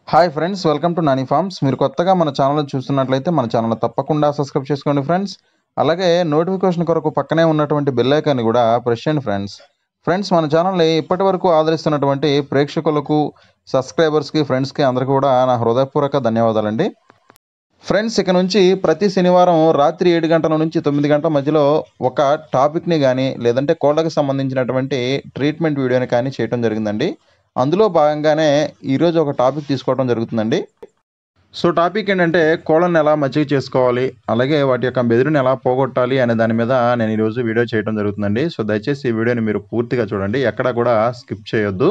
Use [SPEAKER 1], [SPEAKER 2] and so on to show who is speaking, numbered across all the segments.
[SPEAKER 1] hi friends welcome to Nani farms మీరు కొత్తగా మన ఛానల్ చూస్తున్నట్లయితే మన ఛానల్ తప్పకుండా సబ్స్క్రైబ్ చేసుకోండి ఫ్రెండ్స్ అలాగే నోటిఫికేషన్ కొరకు పక్కనే ఉన్నటువంటి బెల్ ఐకాన్ని కూడా ప్రెస్ చేయండి ఫ్రెండ్స్ ఫ్రెండ్స్ మన ఛానల్ని ఇప్పటి వరకు ఆదరిస్తున్నటువంటి ప్రేక్షకులకు సబ్స్క్రైబర్స్కి ఫ్రెండ్స్కి అందరికీ కూడా నా హృదయపూర్వక ధన్యవాదాలండి ఫ్రెండ్స్ ఇక నుంచి ప్రతి శనివారం రాత్రి ఏడు గంటల నుంచి తొమ్మిది గంటల మధ్యలో ఒక టాపిక్ని కానీ లేదంటే కోళ్ళకి సంబంధించినటువంటి ట్రీట్మెంట్ వీడియోని కానీ చేయడం జరిగిందండి అందులో భాగంగానే ఈరోజు ఒక టాపిక్ తీసుకోవడం జరుగుతుందండి సో టాపిక్ ఏంటంటే కోళ్ళని ఎలా మచ్చిక చేసుకోవాలి అలాగే వాటి యొక్క బెదిరిని ఎలా పోగొట్టాలి అనే దాని మీద నేను ఈరోజు వీడియో చేయడం జరుగుతుందండి సో దయచేసి ఈ వీడియోని మీరు పూర్తిగా చూడండి ఎక్కడా కూడా స్కిప్ చేయొద్దు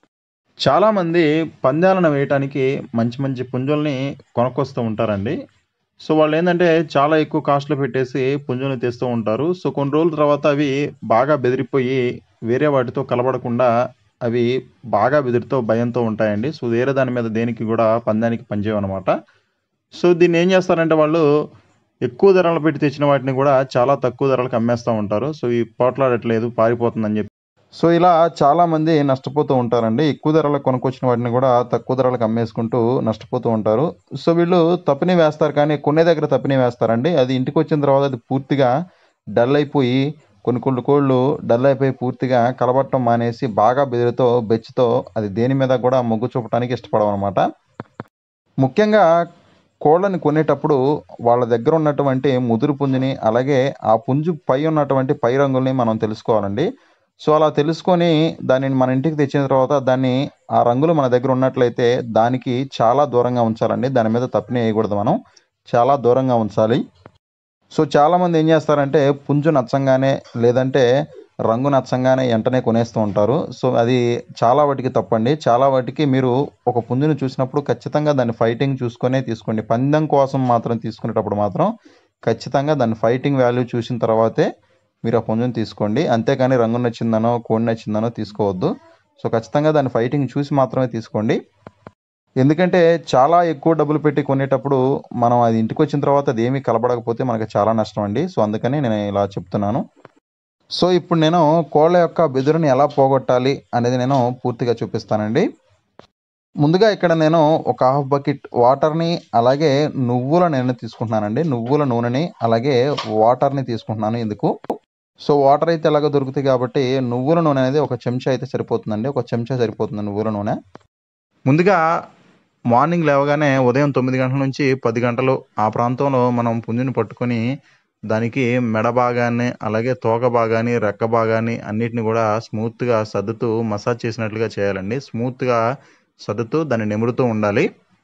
[SPEAKER 1] చాలామంది పందాలను వేయటానికి మంచి మంచి పుంజుల్ని కొనుక్కొస్తూ ఉంటారండి సో వాళ్ళు ఏంటంటే చాలా ఎక్కువ కాస్ట్లో పెట్టేసి పుంజుల్ని తెస్తూ ఉంటారు సో కొన్ని రోజుల తర్వాత అవి బాగా బెదిరిపోయి వేరే వాటితో కలబడకుండా అవి బాగా బెదిరితో భయంతో ఉంటాయండి సో వేరే దాని మీద దేనికి కూడా పందానికి పనిచేయమన్నమాట సో దీన్ని ఏం చేస్తారంటే వాళ్ళు ఎక్కువ ధరలు పెట్టి తెచ్చిన వాటిని కూడా చాలా తక్కువ ధరలకు అమ్మేస్తూ ఉంటారు సో ఈ పోట్లాడట్లేదు పారిపోతుందని చెప్పి సో ఇలా చాలా మంది నష్టపోతూ ఉంటారండి ఎక్కువ ధరలకు కొనుక్కొచ్చిన వాటిని కూడా తక్కువ ధరలకు అమ్మేసుకుంటూ నష్టపోతూ ఉంటారు సో వీళ్ళు తప్పిని వేస్తారు కానీ కొనే దగ్గర తప్పిని వేస్తారండి అది ఇంటికి వచ్చిన తర్వాత అది పూర్తిగా డల్ అయిపోయి కొన్ని కొన్ని కోళ్ళు డల్ అయిపోయి పూర్తిగా కలబట్టం మానేసి బాగా బెదిరితో బెచ్చితో అది దేని మీద కూడా మొగ్గు చూపడానికి ఇష్టపడమన్నమాట ముఖ్యంగా కోళ్ళని కొనేటప్పుడు వాళ్ళ దగ్గర ఉన్నటువంటి ముదురు పుంజుని అలాగే ఆ పుంజు పై ఉన్నటువంటి పై రంగుల్ని మనం తెలుసుకోవాలండి సో అలా తెలుసుకొని దానిని మన ఇంటికి తెచ్చిన తర్వాత దాన్ని ఆ రంగులు మన దగ్గర ఉన్నట్లయితే దానికి చాలా దూరంగా ఉంచాలండి దాని మీద తప్పిని వేయకూడదు మనం చాలా దూరంగా ఉంచాలి సో చాలామంది ఏం చేస్తారంటే పుంజు నచ్చంగానే లేదంటే రంగు నచ్చంగానే వెంటనే కొనేస్తూ ఉంటారు సో అది చాలా వాటికి తప్పండి చాలా వాటికి మీరు ఒక పుంజుని చూసినప్పుడు ఖచ్చితంగా దాన్ని ఫైటింగ్ చూసుకొనే తీసుకోండి పందెం కోసం మాత్రం తీసుకునేటప్పుడు మాత్రం ఖచ్చితంగా దాన్ని ఫైటింగ్ వాల్యూ చూసిన తర్వాతే మీరు ఆ పుంజుని తీసుకోండి అంతేకాని రంగు నచ్చిందనో కోడి నచ్చిందనో తీసుకోవద్దు సో ఖచ్చితంగా దాన్ని ఫైటింగ్ చూసి మాత్రమే తీసుకోండి ఎందుకంటే చాలా ఎక్కువ డబ్బులు పెట్టి కొనేటప్పుడు మనం అది ఇంటికి వచ్చిన తర్వాత అది ఏమీ కలపడకపోతే మనకి చాలా నష్టం అండి సో అందుకని నేను ఇలా చెప్తున్నాను సో ఇప్పుడు నేను కోళ్ళ యొక్క బెదురుని ఎలా పోగొట్టాలి అనేది నేను పూర్తిగా చూపిస్తానండి ముందుగా ఇక్కడ నేను ఒక హాఫ్ బకెట్ వాటర్ని అలాగే నువ్వుల నూనె తీసుకుంటున్నానండి నువ్వుల నూనెని అలాగే వాటర్ని తీసుకుంటున్నాను ఎందుకు సో వాటర్ అయితే ఎలాగో దొరుకుతాయి కాబట్టి నువ్వుల నూనె అనేది ఒక చెంచా అయితే సరిపోతుందండి ఒక చెంచా సరిపోతుంది నువ్వుల నూనె ముందుగా మార్నింగ్ లేవగానే ఉదయం తొమ్మిది గంటల నుంచి పది గంటలు ఆ ప్రాంతంలో మనం పుంజుని పట్టుకొని దానికి మెడ భాగాన్ని అలాగే తోక భాగాన్ని రెక్క భాగాన్ని అన్నిటిని కూడా స్మూత్గా సర్దుతూ మసాజ్ చేసినట్లుగా చేయాలండి స్మూత్గా సర్దుతూ దాన్ని నెమురుతూ ఉండాలి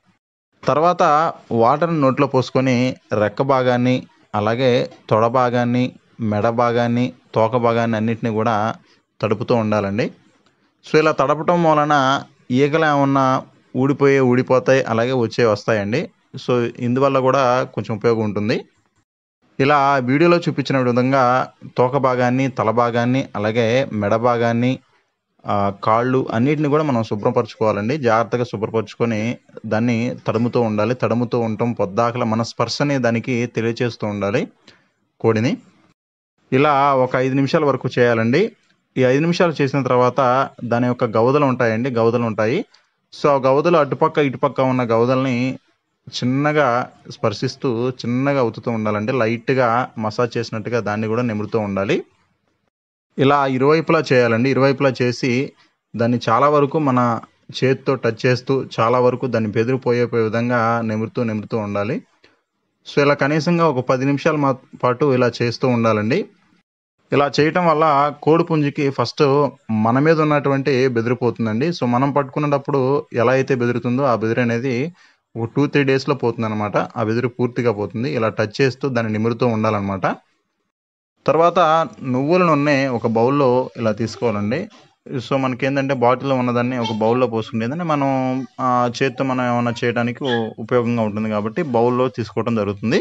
[SPEAKER 1] తర్వాత వాటర్ని నోట్లో పోసుకొని రెక్క భాగాన్ని అలాగే తొడ భాగాన్ని మెడ భాగాన్ని తోక భాగాన్ని అన్నిటిని కూడా తడుపుతూ ఉండాలండి సో ఇలా తడపటం వలన ఈగలు ఏమన్నా ఊడిపోయి ఊడిపోతాయి అలాగే వచ్చే వస్తాయండి సో ఇందువల్ల కూడా కొంచెం ఉపయోగం ఉంటుంది ఇలా వీడియోలో చూపించిన విధంగా తోక భాగాన్ని తల భాగాన్ని అలాగే మెడ భాగాన్ని కాళ్ళు అన్నిటిని కూడా మనం శుభ్రపరచుకోవాలండి జాగ్రత్తగా శుభ్రపరచుకొని దాన్ని తడుముతూ ఉండాలి తడుముతూ ఉండటం పొద్దాకల మన స్పర్శని దానికి తెలియచేస్తూ ఉండాలి కోడిని ఇలా ఒక ఐదు నిమిషాల వరకు చేయాలండి ఈ ఐదు నిమిషాలు చేసిన తర్వాత దాని యొక్క గవదలు ఉంటాయండి గవదలు ఉంటాయి సో ఆ గవదలు అటుపక్క ఇటుపక్క ఉన్న గవదల్ని చిన్నగా స్పర్శిస్తూ చిన్నగా ఉతుతూ ఉండాలంటే లైట్గా మసాజ్ చేసినట్టుగా దాన్ని కూడా నిమురుతూ ఉండాలి ఇలా ఇరువైపులా చేయాలండి ఇరువైపులా చేసి దాన్ని చాలా వరకు మన చేతితో టచ్ చేస్తూ చాలా వరకు దాన్ని బెదిరిపోయే విధంగా నిమురుతూ నిమురుతూ ఉండాలి సో ఇలా కనీసంగా ఒక పది నిమిషాల మా పాటు ఇలా చేస్తూ ఉండాలండి ఇలా చేయటం వల్ల కోడి పుంజుకి ఫస్ట్ మన మీద ఉన్నటువంటి బెదిరిపోతుందండి సో మనం పట్టుకునేటప్పుడు ఎలా అయితే బెదురుతుందో ఆ బెదిరి అనేది ఒక టూ త్రీ డేస్లో పోతుంది అనమాట ఆ బెదిరి పూర్తిగా పోతుంది ఇలా టచ్ చేస్తూ దాన్ని నిమురుతూ ఉండాలన్నమాట తర్వాత నువ్వుల నూనె ఒక బౌల్లో ఇలా తీసుకోవాలండి సో మనకి ఏంటంటే బాటిల్లో ఉన్నదాన్ని ఒక బౌల్లో పోసుకునేదని మనం చేత్తో మనం ఏమైనా చేయడానికి ఉపయోగంగా ఉంటుంది కాబట్టి బౌల్లో తీసుకోవడం జరుగుతుంది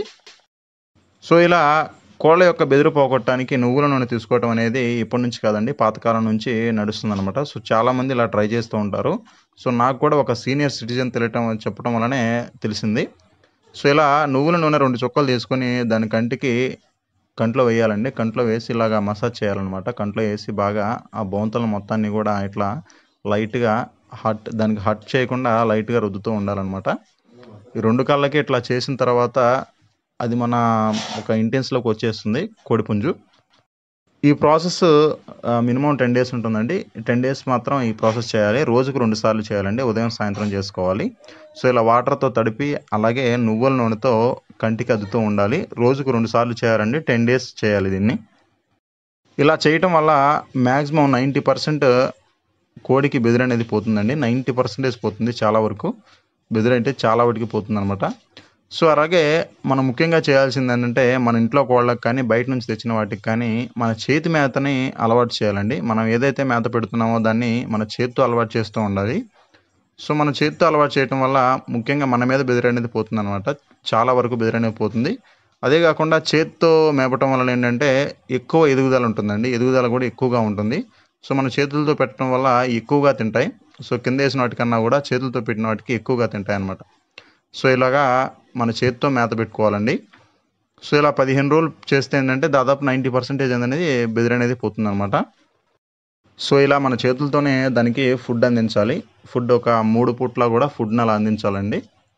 [SPEAKER 1] సో ఇలా కోళ్ళ యొక్క బెదిరి పోగొట్టడానికి నువ్వుల నూనె తీసుకోవడం అనేది ఇప్పటి నుంచి కాదండి పాతకాలం నుంచి నడుస్తుంది అనమాట సో చాలామంది ఇలా ట్రై చేస్తూ ఉంటారు సో నాకు కూడా ఒక సీనియర్ సిటిజన్ తెలియటం చెప్పడం వల్లనే తెలిసింది సో ఇలా నువ్వుల నూనె రెండు చుక్కలు తీసుకొని దాని కంటికి కంట్లో వేయాలండి కంట్లో వేసి ఇలాగా మసాజ్ చేయాలన్నమాట కంట్లో వేసి బాగా ఆ బొంతల మొత్తాన్ని కూడా ఇట్లా లైట్గా హట్ దానికి హట్ చేయకుండా లైట్గా రుద్దుతూ ఉండాలన్నమాట ఈ రెండు కాళ్ళకి ఇట్లా చేసిన తర్వాత అది మన ఒక ఇంటెన్స్లోకి వచ్చేస్తుంది కోడిపుంజు ఈ ప్రాసెస్ మినిమం టెన్ డేస్ ఉంటుందండి టెన్ డేస్ మాత్రం ఈ ప్రాసెస్ చేయాలి రోజుకు రెండు సార్లు చేయాలండి ఉదయం సాయంత్రం చేసుకోవాలి సో ఇలా వాటర్తో తడిపి అలాగే నువ్వుల నూనెతో కంటికి అద్దుతూ ఉండాలి రోజుకు రెండు సార్లు చేయాలండి టెన్ డేస్ చేయాలి దీన్ని ఇలా చేయటం వల్ల మ్యాక్సిమం నైంటీ పర్సెంట్ కోడికి బెదిరి అనేది పోతుందండి నైంటీ పర్సెంటేజ్ పోతుంది చాలా వరకు బెదిరి అంటే చాలా వాటికి పోతుంది అనమాట సో అలాగే మనం ముఖ్యంగా చేయాల్సింది ఏంటంటే మన ఇంట్లో కోళ్ళకి కానీ బయట నుంచి తెచ్చిన వాటికి కానీ మన చేతి మేతని అలవాటు చేయాలండి మనం ఏదైతే మేత పెడుతున్నామో దాన్ని మన చేతితో అలవాటు చేస్తూ ఉండాలి సో మన చేతితో అలవాటు చేయటం వల్ల ముఖ్యంగా మన మీద బెదిరి అనేది పోతుంది అనమాట చాలా వరకు బెదిరి అనేది పోతుంది అదే కాకుండా చేతితో మేపటం వల్ల ఏంటంటే ఎక్కువ ఎదుగుదల ఉంటుందండి ఎదుగుదల కూడా ఎక్కువగా ఉంటుంది సో మన చేతులతో పెట్టడం వల్ల ఎక్కువగా తింటాయి సో కింద వేసిన వాటికన్నా కూడా చేతులతో పెట్టిన వాటికి ఎక్కువగా తింటాయి అన్నమాట సో ఇలాగా మన చేతితో మేత పెట్టుకోవాలండి సో ఇలా పదిహేను రోజులు చేస్తే ఏంటంటే దాదాపు నైంటీ పర్సెంటేజ్ అనేది బెదిరి అనేది పోతుంది అనమాట సో ఇలా మన చేతులతోనే దానికి ఫుడ్ అందించాలి ఫుడ్ ఒక మూడు పూట్ల కూడా ఫుడ్ని అలా అందించాలండి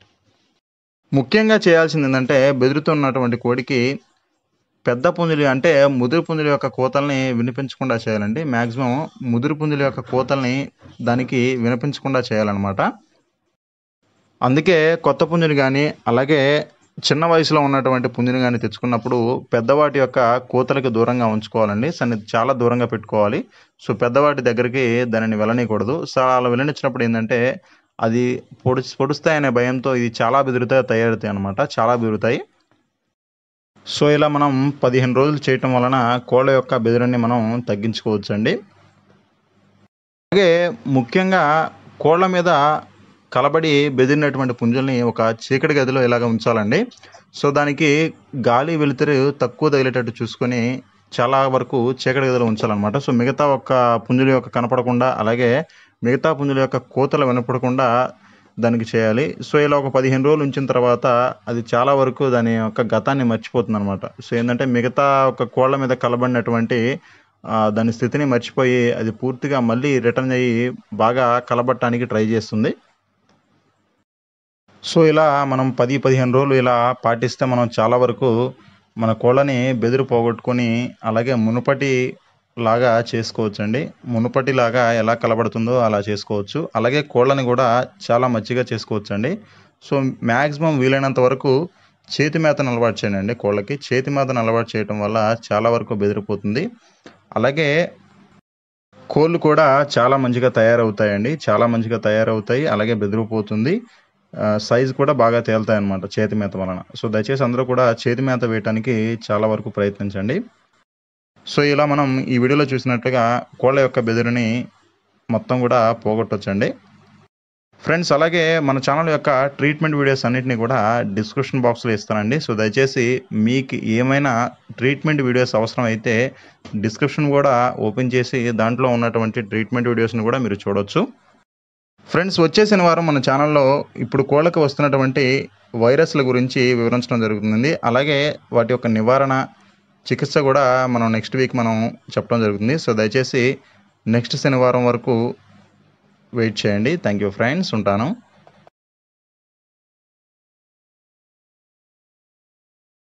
[SPEAKER 1] ముఖ్యంగా చేయాల్సింది ఏంటంటే బెదురుతున్నటువంటి కోడికి పెద్ద పుంజులు అంటే ముదురు పుంజుల యొక్క కోతల్ని వినిపించకుండా చేయాలండి మ్యాక్సిమం ముదురు పుంజుల యొక్క కోతల్ని దానికి వినిపించకుండా చేయాలన్నమాట అందుకే కొత్త పుంజుని కానీ అలాగే చిన్న వయసులో ఉన్నటువంటి పుంజుని కానీ తెచ్చుకున్నప్పుడు పెద్దవాటి యొక్క కోతలకు దూరంగా ఉంచుకోవాలండి సన్ని చాలా దూరంగా పెట్టుకోవాలి సో పెద్దవాటి దగ్గరికి దానిని వెళ్ళనీయకూడదు సో అలా వెళ్ళనిచ్చినప్పుడు ఏంటంటే అది పొడి పొడుస్తాయనే భయంతో ఇది చాలా బెదురుతాయి తయారవుతాయి అనమాట చాలా బెదురుతాయి సో ఇలా మనం పదిహేను రోజులు చేయటం వలన కోళ్ళ యొక్క బెదిరిని మనం తగ్గించుకోవచ్చండి అలాగే ముఖ్యంగా కోళ్ళ మీద కలబడి బెదిరినటువంటి పుంజుల్ని ఒక చీకటి గదిలో ఇలాగ ఉంచాలండి సో దానికి గాలి వెలుతురు తక్కువ తగిలేటట్టు చూసుకొని చాలా వరకు చీకటి గదిలో ఉంచాలన్నమాట సో మిగతా ఒక్క పుంజుల యొక్క కనపడకుండా అలాగే మిగతా పుంజుల యొక్క కోతలు వినపడకుండా దానికి చేయాలి సో ఇలా ఒక పదిహేను రోజులు ఉంచిన తర్వాత అది చాలా వరకు దాని యొక్క గతాన్ని మర్చిపోతుంది అనమాట సో ఏంటంటే మిగతా ఒక కోళ్ళ మీద కలబడినటువంటి ఆ, దాని స్థితిని మర్చిపోయి అది పూర్తిగా మళ్ళీ రిటర్న్ అయ్యి బాగా కలబట్టడానికి ట్రై చేస్తుంది సో ఇలా మనం పది పదిహేను రోజులు ఇలా పాటిస్తే మనం చాలా వరకు మన కోళ్ళని బెదిరి పోగొట్టుకొని అలాగే మునుపటి లాగా చేసుకోవచ్చండి మునుపటి లాగా ఎలా కలబడుతుందో అలా చేసుకోవచ్చు అలాగే కోళ్ళని కూడా చాలా మంచిగా చేసుకోవచ్చండి సో మ్యాక్సిమం వీలైనంత వరకు చేతి మేతను అలవాటు చేయండి కోళ్ళకి చేతి మేతను అలవాటు చేయటం వల్ల చాలా వరకు బెదిరిపోతుంది అలాగే కోళ్ళు కూడా చాలా మంచిగా తయారవుతాయండి చాలా మంచిగా తయారవుతాయి అలాగే బెదిరిపోతుంది సైజు కూడా బాగా తేలుతాయి అన్నమాట చేతి మేత వలన సో దయచేసి అందరూ కూడా చేతి మేత వేయటానికి చాలా వరకు ప్రయత్నించండి సో ఇలా మనం ఈ వీడియోలో చూసినట్లుగా కోళ్ళ యొక్క బెదిరిని మొత్తం కూడా పోగొట్టొచ్చండి ఫ్రెండ్స్ అలాగే మన ఛానల్ యొక్క ట్రీట్మెంట్ వీడియోస్ అన్నిటిని కూడా డిస్క్రిప్షన్ బాక్స్లో ఇస్తానండి సో దయచేసి మీకు ఏమైనా ట్రీట్మెంట్ వీడియోస్ అవసరం అయితే డిస్క్రిప్షన్ కూడా ఓపెన్ చేసి దాంట్లో ఉన్నటువంటి ట్రీట్మెంట్ వీడియోస్ని కూడా మీరు చూడొచ్చు ఫ్రెండ్స్ వచ్చే శనివారం మన ఛానల్లో ఇప్పుడు కోళ్ళకి వస్తున్నటువంటి వైరస్ల గురించి వివరించడం జరుగుతుంది అలాగే వాటి యొక్క నివారణ చికిత్స కూడా మనం నెక్స్ట్ వీక్ మనం చెప్పడం జరుగుతుంది సో దయచేసి నెక్స్ట్ శనివారం వరకు వెయిట్ చేయండి థ్యాంక్ యూ ఫ్రెండ్స్ ఉంటాను